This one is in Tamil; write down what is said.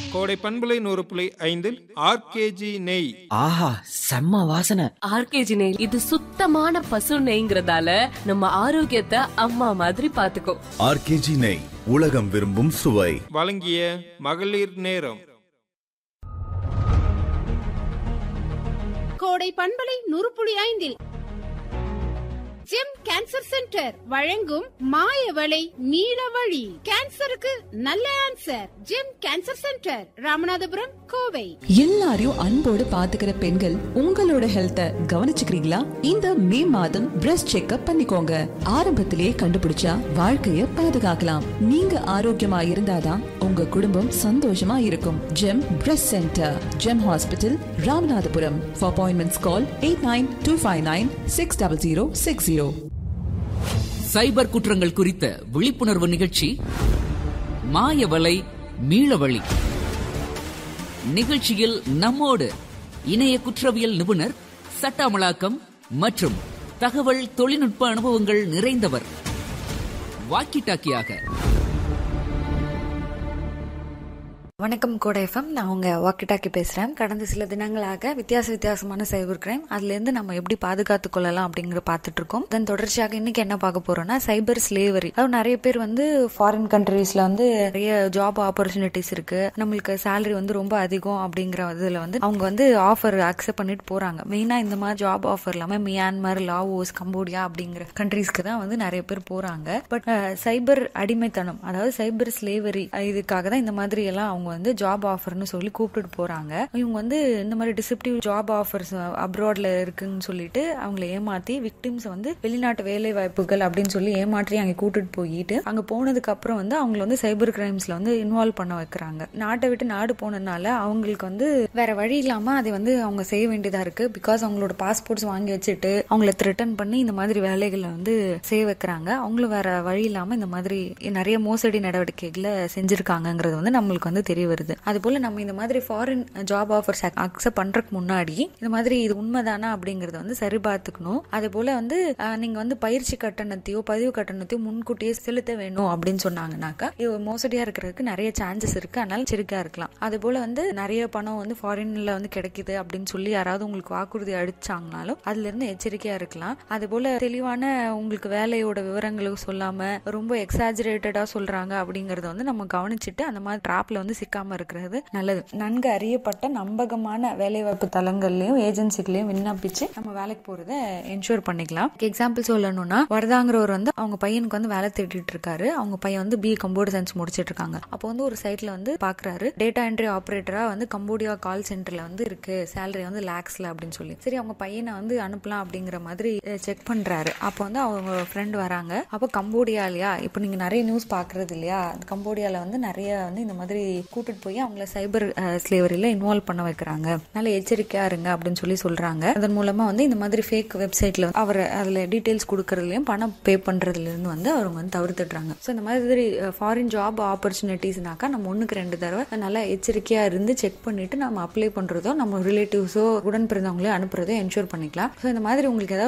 கோடை பண்பலை நூறு புள்ளி ஐந்தில் ஆர்கேஜி நெய் ஆஹா செம்ம வாசனை ஆர்கேஜி நெய் இது சுத்தமான பசு நெய்ங்கிறதால நம்ம ஆரோக்கியத்தை அம்மா மாதிரி பாத்துக்கோ ஆர்கேஜி நெய் உலகம் விரும்பும் சுவை வழங்கிய மகளிர் நேரம் கோடை பண்பலை நூறு புள்ளி ஐந்தில் ஜெம் கேன்சர் சென்டர் வழங்கும் மாயவளை நீல வழி கேன்சருக்கு நல்ல answer Gem cancer centre Ramanathapuram Kovai எல்லாரையும் அன்போடு பாத்துக்கிற பெண்கள் உங்களோட ஹெல்த்த கவனிச்சுக்கிறீங்களா இந்த மே மாதம் பிரஸ்ட் செக்அப் பண்ணிக்கோங்க ஆரம்பத்திலேயே கண்டுபிடிச்சா வாழ்க்கைய பாதுகாக்கலாம் நீங்க ஆரோக்கியமா இருந்தாதான் உங்க குடும்பம் சந்தோஷமா இருக்கும் Gem breast centre Gem hospital Ramanathapuram for appointments call eight nine two five nine six double zero six zero cyber குற்றங்கள் குறித்த விழிப்புணர்வு நிகழ்ச்சி மாயவலை மீளவழி நிகழ்ச்சியில் நம்மோடு இணைய குற்றவியல் நிபுணர் சட்ட அமலாக்கம் மற்றும் தகவல் தொழில்நுட்ப அனுபவங்கள் நிறைந்தவர் வாக்கி டாக்கியாக வணக்கம் கோடை எஃப்எம் நான் உங்க வாக்கி டாக்கி பேசுறேன் கடந்த சில தினங்களாக வித்தியாச வித்தியாசமான சைபர் கிரைம் அதுல இருந்து நம்ம எப்படி பாதுகாத்து கொள்ளலாம் அப்படிங்கிற பார்த்துட்டு இருக்கோம் தென் தொடர்ச்சியாக இன்னைக்கு என்ன பார்க்க போறோம்னா சைபர் ஸ்லேவரி அதாவது நிறைய பேர் வந்து ஃபாரின் கண்ட்ரீஸ்ல வந்து நிறைய ஜாப் ஆப்பர்ச்சுனிட்டிஸ் இருக்கு நம்மளுக்கு சேலரி வந்து ரொம்ப அதிகம் அப்படிங்கிற இதுல வந்து அவங்க வந்து ஆஃபர் அக்செப்ட் பண்ணிட்டு போறாங்க மெயினா இந்த மாதிரி ஜாப் ஆஃபர் இல்லாம மியான்மர் லாவோஸ் கம்போடியா அப்படிங்கிற கண்ட்ரீஸ்க்கு தான் வந்து நிறைய பேர் போறாங்க பட் சைபர் அடிமைத்தனம் அதாவது சைபர் ஸ்லேவரி இதுக்காக தான் இந்த மாதிரி எல்லாம் அவங்க வந்து ஜாப் ஆஃபர்னு சொல்லி கூப்பிட்டுட்டு போறாங்க இவங்க வந்து இந்த மாதிரி டிசிப்டிவ் ஜாப் ஆஃபர்ஸ் அப்ராட்ல இருக்குன்னு சொல்லிட்டு அவங்கள ஏமாத்தி விக்டிம்ஸ் வந்து வெளிநாட்டு வேலை வாய்ப்புகள் அப்படின்னு சொல்லி ஏமாற்றி அங்க கூட்டிட்டு போயிட்டு அங்க போனதுக்கு அப்புறம் வந்து அவங்கள வந்து சைபர் கிரைம்ஸ்ல வந்து இன்வால்வ் பண்ண வைக்கிறாங்க நாட்டை விட்டு நாடு போனதுனால அவங்களுக்கு வந்து வேற வழி இல்லாம அதை வந்து அவங்க செய்ய வேண்டியதா இருக்கு பிகாஸ் அவங்களோட பாஸ்போர்ட்ஸ் வாங்கி வச்சுட்டு அவங்கள த்ரெட்டன் பண்ணி இந்த மாதிரி வேலைகளை வந்து செய்ய வைக்கிறாங்க அவங்களும் வேற வழி இல்லாம இந்த மாதிரி நிறைய மோசடி நடவடிக்கைகளை செஞ்சிருக்காங்கிறது வந்து நம்மளுக்கு வந்து தெரிய வருது அது போல நம்ம இந்த மாதிரி ஃபாரின் ஜாப் ஆஃபர்ஸ் அக்செப்ட் பண்றதுக்கு முன்னாடி இந்த மாதிரி இது உண்மைதானா அப்படிங்கறத வந்து சரி பார்த்துக்கணும் அது போல வந்து அஹ், நீங்க வந்து பயிற்சி கட்டணத்தையோ பதிவு கட்டணத்தையோ முன்கூட்டியே செலுத்த வேணும் அப்படின்னு சொன்னாங்கன்னாக்கா இது மோசடியா இருக்கிறதுக்கு நிறைய சான்சஸ் இருக்கு அதனால எச்சரிக்கையா இருக்கலாம் அது போல வந்து நிறைய பணம் வந்து ஃபாரின்ல வந்து கிடைக்குது அப்படின்னு சொல்லி யாராவது உங்களுக்கு வாக்குறுதி அடிச்சாங்கனாலும் அதுல இருந்து எச்சரிக்கையா இருக்கலாம் அது போல தெளிவான உங்களுக்கு வேலையோட விவரங்களுக்கு சொல்லாம ரொம்ப எக்ஸாஜரேட்டடா சொல்றாங்க அப்படிங்கறத வந்து நம்ம கவனிச்சுட்டு அந்த மாதிரி ட்ராப்ல வந்து சிக்காம இருக்கிறது நல்லது நன்கு அறியப்பட்ட நம்பகமான வேலைவாய்ப்பு தளங்கள்லயும் ஏஜென்சிகளையும் விண்ணப்பிச்சு நம்ம வேலைக்கு போறத என்ஷூர் பண்ணிக்கலாம் எக்ஸாம்பிள் சொல்லணும்னா வரதாங்கிறவர் வந்து அவங்க பையனுக்கு வந்து வேலை தேடிட்டு இருக்காரு அவங்க பையன் வந்து பி கம்ப்யூட்டர் சயின்ஸ் முடிச்சிட்டு இருக்காங்க அப்போ வந்து ஒரு சைட்ல வந்து பாக்குறாரு டேட்டா என்ட்ரி ஆபரேட்டரா வந்து கம்போடியா கால் சென்டர்ல வந்து இருக்கு சேலரி வந்து லேக்ஸ்ல அப்படின்னு சொல்லி சரி அவங்க பையனை வந்து அனுப்பலாம் அப்படிங்கிற மாதிரி செக் பண்றாரு அப்போ வந்து அவங்க ஃப்ரெண்ட் வராங்க அப்போ கம்போடியாலயா இப்போ நீங்க நிறைய நியூஸ் பாக்குறது இல்லையா கம்போடியால வந்து நிறைய வந்து இந்த மாதிரி கூட்டிட்டு போய் அவங்கள சைபர் ஸ்லேவரியில இன்வால்வ் பண்ண வைக்கிறாங்க நல்ல எச்சரிக்கையா இருங்க அப்படின்னு சொல்லி சொல்றாங்க அதன் மூலமா வந்து இந்த மாதிரி ஃபேக் வெப்சைட்ல அவர் அதுல டீடைல்ஸ் கொடுக்கறதுலயும் பணம் பே பண்றதுல இருந்து வந்து அவங்க வந்து தவிர்த்துடுறாங்க ஸோ இந்த மாதிரி ஃபாரின் ஜாப் ஆப்பர்ச்சுனிட்டிஸ்னாக்கா நம்ம ஒண்ணுக்கு ரெண்டு தடவை நல்லா எச்சரிக்கையா இருந்து செக் பண்ணிட்டு நம்ம அப்ளை பண்றதோ நம்ம ரிலேட்டிவ்ஸோ உடன் பிறந்தவங்களோ அனுப்புறதோ என்ஷூர் பண்ணிக்கலாம் ஸோ இந்த மாதிரி உங்களுக்கு ஏதாவது